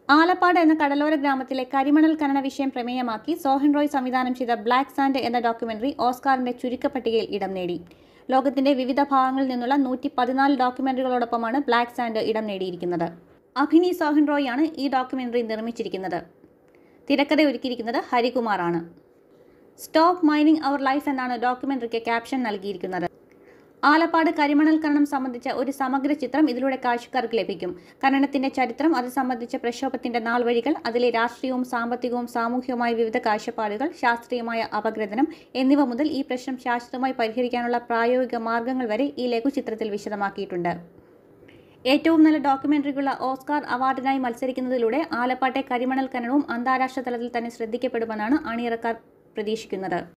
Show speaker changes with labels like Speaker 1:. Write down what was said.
Speaker 1: ആലപ്പാട് എന്ന കടലോര ഗ്രാമത്തിലെ കരിമണൽ ഖനന വിഷയം പ്രമേയമാക്കി സോഹൻ റോയ് സംവിധാനം ചെയ്ത ബ്ലാക്ക് സാൻഡ് എന്ന ഡോക്യുമെന്ററി ഓസ്കാറിന്റെ ചുരുക്കപ്പട്ടികയിൽ ഇടം നേടി ലോകത്തിന്റെ വിവിധ ഭാഗങ്ങളിൽ നിന്നുള്ള നൂറ്റി പതിനാല് ഡോക്യുമെന്ററികളോടൊപ്പമാണ് ബ്ലാക്ക് സാൻഡ് ഇടം നേടിയിരിക്കുന്നത് അഭിനി സോഹൻ റോയാണ് ഈ ഡോക്യുമെന്ററി നിർമ്മിച്ചിരിക്കുന്നത് തിരക്കഥ ഒരുക്കിയിരിക്കുന്നത് ഹരികുമാറാണ് സ്റ്റോപ്പ് മൈനിങ് അവർ ലൈഫ് എന്നാണ് ഡോക്യുമെന്ററിക്ക് ക്യാപ്ഷൻ നൽകിയിരിക്കുന്നത് ആലപ്പാട് കരിമണൽ ഖനനം സംബന്ധിച്ച ഒരു സമഗ്ര ചിത്രം ഇതിലൂടെ കാഴ്ചക്കാർക്ക് ലഭിക്കും ഖനനത്തിന്റെ ചരിത്രം അത് സംബന്ധിച്ച പ്രക്ഷോഭത്തിന്റെ നാൾവഴികൾ അതിലെ രാഷ്ട്രീയവും സാമ്പത്തികവും സാമൂഹികവുമായ വിവിധ കാഴ്ചപ്പാടുകൾ ശാസ്ത്രീയമായ അപഗ്രഥനം എന്നിവ മുതൽ ഈ പ്രശ്നം ശാശ്വതമായി പരിഹരിക്കാനുള്ള പ്രായോഗിക മാർഗങ്ങൾ വരെ ഈ ലഘുചിത്രത്തിൽ വിശദമാക്കിയിട്ടുണ്ട് ഏറ്റവും നല്ല ഡോക്യുമെന്ററിക്കുള്ള ഓസ്കാർ അവാർഡിനായി മത്സരിക്കുന്നതിലൂടെ ആലപ്പാട്ടെ കരിമണൽ ഖനനവും അന്താരാഷ്ട്ര തലത്തിൽ തന്നെ ശ്രദ്ധിക്കപ്പെടുമെന്നാണ് അണിയറക്കാർ പ്രതീക്ഷിക്കുന്നത്